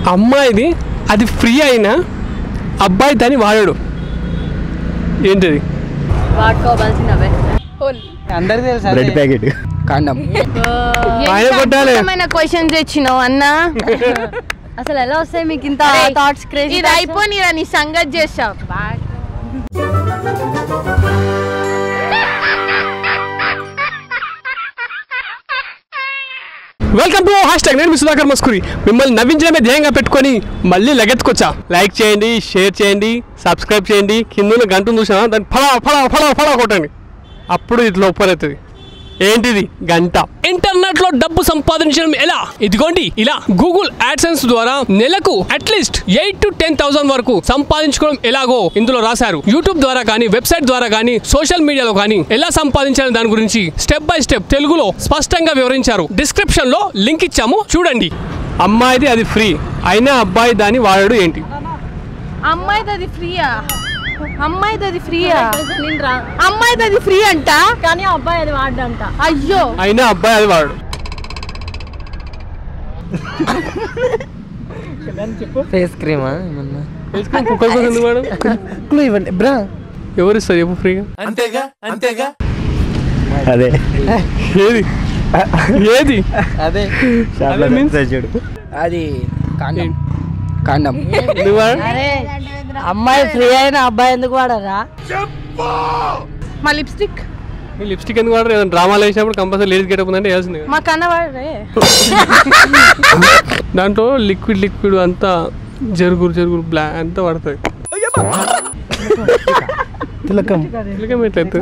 అమ్మాయిది అది ఫ్రీ అయినా అబ్బాయి దాన్ని వాడాడు ఏంటిది వాడుకోవాల్సినవే అందరికి తెలుసు బ్రెడ్ ప్యాకెట్ కాండం ఆయన కొట్టాలి క్వశ్చన్స్ తెచ్చినావు అన్నా అసలు ఎలా వస్తాయి మీకు ఇంత థాట్స్ క్రేజీ ఇది అయిపోయి నీ సంగతి చేసావు వెల్కమ్ టు హ్యాష్ ట్యాగ్ నేను మీ సుధాకర్ మస్కూరి మిమ్మల్ని నవ్వించడమే ధ్యేయంగా పెట్టుకొని మళ్ళీ లగెత్తుకొచ్చా లైక్ చేయండి షేర్ చేయండి సబ్స్క్రైబ్ చేయండి కింద ఉన్న గంటను చూసినా దాన్ని ఫలా ఫలా ఫలా ఫలా కొట్టండి అప్పుడు ఇట్లా ఓపెన్ అవుతుంది ఏంటిది గంట ఇంటర్నెట్ లో డబ్బు సంపాదించడం ఎలా ఇదిగోండి ఇలా గూగుల్ యాడ్సెన్స్ ద్వారా నెలకు at least eight to ten thousand వరకు సంపాదించుకోవడం ఎలాగో ఇందులో రాశారు యూట్యూబ్ ద్వారా కానీ వెబ్సైట్ ద్వారా కానీ సోషల్ మీడియాలో కానీ ఎలా సంపాదించాలి దాని గురించి స్టెప్ బై స్టెప్ తెలుగులో స్పష్టంగా వివరించారు డిస్క్రిప్షన్ లో లింక్ ఇచ్చాము చూడండి అమ్మాయిది అది ఫ్రీ అయినా అబ్బాయి దాన్ని వాడాడు ఏంటి అమ్మాయిది అది ఫ్రీయా అమ్మాయిది అది ఫ్రీయా అమ్మాయిది అది ఫ్రీ అంట కానీ ఆ అబ్బాయి అది వాడంట అయ్యో అయినా అబ్బాయి అది వాడాడు ఫేస్ క్రీమా ఏమన్నా కుక్కర్ కోసం ఎందుకు వాడు క్లూ ఇవ్వండి బ్రా ఎవరు ఇస్తారు చెప్పు ఫ్రీగా అదే ఏది ఏది అదే షాప్లో అదే means? దొరుకుతాయి చూడు అది కాండం కాండం ఎందుకు వాడు? అరే అమ్మాయి ఫ్రీ అయిన అబ్బాయి ఎందుకు వాడరా మా లిప్స్టిక్ మీ లిప్స్టిక్ ఎందుకు వాడరు ఏదైనా డ్రామాలు వేసినప్పుడు కంపల్సరీ లేడీస్ గెటప్ ఉందంటే వేయాల్సిందే కదా. మా కన్న వాడే దాంట్లో లిక్విడ్ లిక్విడ్ అంతా జరుగురు జరుగురు బ్లా అంతా పడుతుంది తిలకం ఇలాగ ఎట్లయితే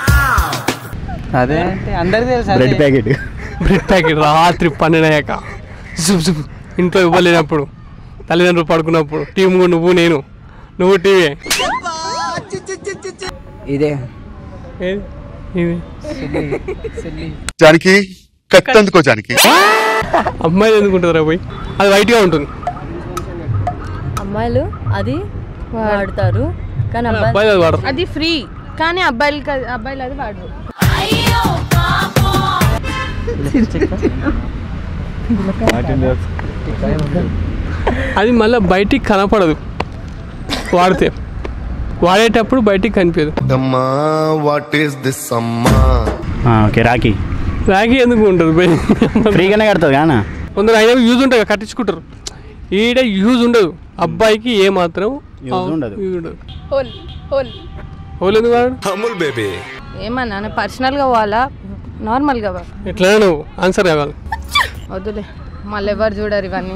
అదే అంటే అందరికి తెలుసు బ్రెడ్ అదే ప్యాకెట్ బ్రెడ్ ప్యాకెట్ రాత్రి పన్నెండు అయ్యాక జుబ్ జుబ్ ఇంట్లో ఇవ్వలేనప్పుడు తల్లిదండ్రులు పడుకున్నప్పుడు టీం నువ్వు నేను నువ్వు టీవీ ఇదే ఏది? ఇది జానకి కట్టందుకో జానకి అమ్మాయి ఎందుకు ఉంటుంది పోయి అది వైట్గా ఉంటుంది అమ్మాయిలు అది వాడతారు కానీ అబ్బాయి అబ్బాయి అది వాడరు అది ఫ్రీ కానీ అబ్బాయిలకి అది- అబ్బాయిలు అది వాడు అది మళ్ళీ బయటికి కనపడదు వాడితే వాడేటప్పుడు బయటికి కనిపించదు అమ్మా వాట్ ఈస్ దిస్ అమ్మా ఓకే రాఖీ రాఖీ ఎందుకు ఉంటుంది పోయి ఫ్రీగానే కడతావు కానా కొందరు అయినా యూజ్ ఉంటుంది కదా, కట్టించుకుంటారు ఈడ యూజ్ ఉండదు అబ్బాయికి ఏ మాత్రం Use ఉండదు. యూజ్ ఉండదు హోల్ హోల్ ఓళ్ళు ఎందుకు వాడు అమూల్ బేబీ ఏమన్నా పర్సనల్గా పోవాలా నార్మల్గా వా ఎట్లా నువ్వు ఆన్సర్ కావాలి వద్దులే మళ్ళీ ఎవరు చూడరు ఇవన్నీ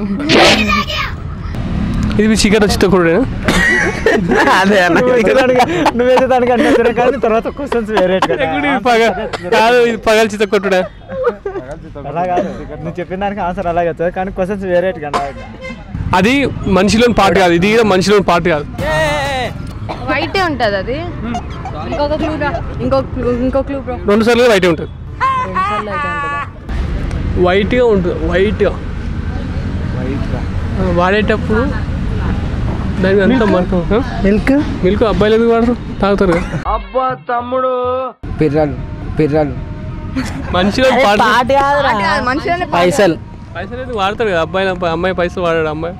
ఇది మీ చికెన్ వచ్చి కూడా అదే అన్న నువ్వేదో దానికి అంటే కానీ తర్వాత క్వశ్చన్స్ వేరే పగ కాదు ఇది పగల చిత్త కొట్టుడా అలా కాదు నువ్వు చెప్పిన దానికి ఆన్సర్ అలాగే వస్తుంది కానీ క్వశ్చన్స్ వేరే అది మనిషిలోని పార్ట్ కాదు ఇది కూడా మనిషిలోని పార్ట్ కాదు వైటే ఉంటుంది అది ఇంకొక క్లూ ఇంకొక క్లూ ఇంకో క్లూ బ్రో రెండు సార్లు వైట్ ఉంటుంది వైట్గా ఉంటుంది వైట్గా వాడేటప్పుడు దానికి అంతా మనకు మిల్క్ మిల్క్ అబ్బాయిలు ఎందుకు వాడరు తాగుతారు కదా పిర్రలు పిర్రలు మనిషిలో పార్ట్ మనుషులని పైసలు పైసలు ఎందుకు వాడతారు కదా అబ్బాయి అమ్మాయి పైసలు వాడాడు అమ్మాయి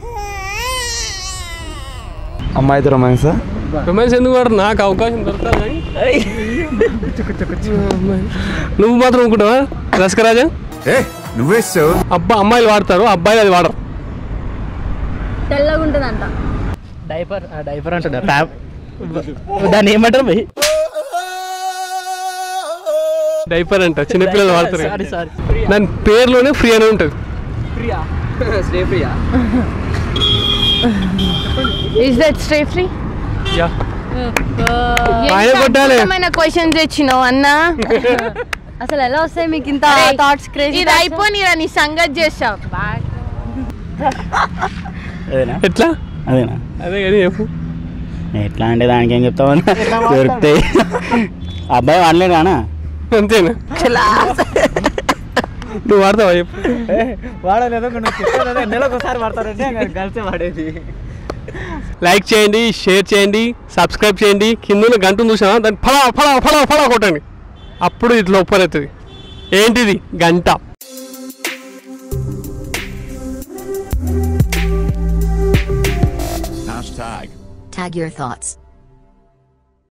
అమ్మాయితో రొమాన్స్ రొమాన్స్ ఎందుకు వాడరు నాకు అవకాశం దొరకదు కానీ అమ్మాయి. నువ్వు మాత్రం అనుకుంటావా రసకరాజా ఏ నువ్వేసావు అబ్బా అమ్మాయిలు వాడతారు అబ్బాయిలు అది వాడరు తెల్లగా ఉంటుందంట డైపర్ డైపర్ అంటాడు ట్యాప్ దాన్ని ఏమంటారు భయ్ డైపర్ అంట చిన్నపిల్లలు వాడతారు సారీ సారీ దాని పేరులోనే ఫ్రీ అని ఉంటుంది is that stay free yeah ఆయన కొట్టాలి క్వశ్చన్స్ తెచ్చినావు అన్నా అసలు ఎలా వస్తాయి మీకు ఇంత థాట్స్ క్రేజీ ఇది అయిపోయి నీ సంగతి చేసావు అదేనా ఎట్లా అదేనా అదే కానీ చెప్పు ఎట్లా అంటే దానికి ఏం చెప్తావు దొరుకుతాయి అబ్బాయి వాడలేడు కానా అంతేనా నువ్వు వాడతావా చెప్పు వాడలేదు నెలకు ఒకసారి వాడతారంటే కలిసి వాడేది లైక్ చేయండి షేర్ చేయండి సబ్స్క్రైబ్ చేయండి కింద ఉన్న గంటను చూసినా దాన్ని ఫలా ఫలా ఫలా ఫలా కొట్టండి అప్పుడు ఇట్లా ఓపెన్ అవుతుంది ఏంటిది గంట tag. Tag your thoughts.